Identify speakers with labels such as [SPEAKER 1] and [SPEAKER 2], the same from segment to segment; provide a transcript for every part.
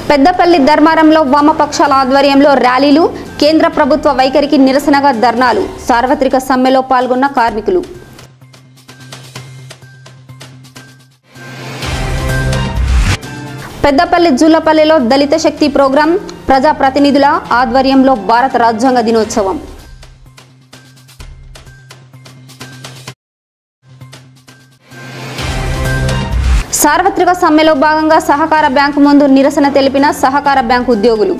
[SPEAKER 1] పెద్దపల్లి ధర్మారంలో వామపక్షాల ఆధ్వర్యంలో ర్యాలీలు కేంద్ర ప్రభుత్వ వైఖరికి నిరసనగా ధర్నాలు సార్వత్రిక సమ్మెలో పాల్గొన్న కార్మికులు పెద్దపల్లి జూలపల్లిలో దళిత శక్తి ప్రోగ్రాం ప్రజాప్రతినిధుల ఆధ్వర్యంలో భారత రాజ్యాంగ దినోత్సవం సార్వత్రిక సమ్మెలో భాగంగా సహకార బ్యాంకు ముందు నిరసన తెలిపిన సహకార బ్యాంకు ఉద్యోగులు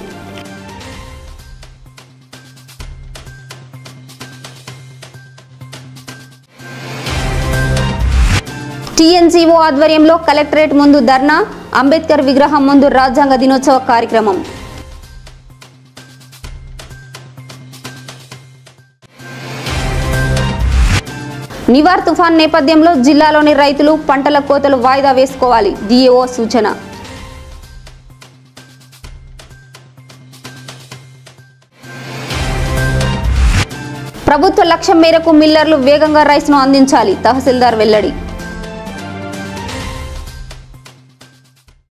[SPEAKER 1] టీఎన్జీఓ ఆధ్వర్యంలో కలెక్టరేట్ ముందు ధర్నా అంబేద్కర్ విగ్రహం ముందు రాజ్యాంగ దినోత్సవ కార్యక్రమం నివార్ తుఫాన్ నేపథ్యంలో జిల్లాలోని రైతులు పంటల కోతలు వాయిదా వేసుకోవాలి డిఏఓ సూచన ప్రభుత్వ లక్ష్యం మేరకు మిల్లర్లు వేగంగా రైస్ను అందించాలి తహసీల్దార్ వెల్లడి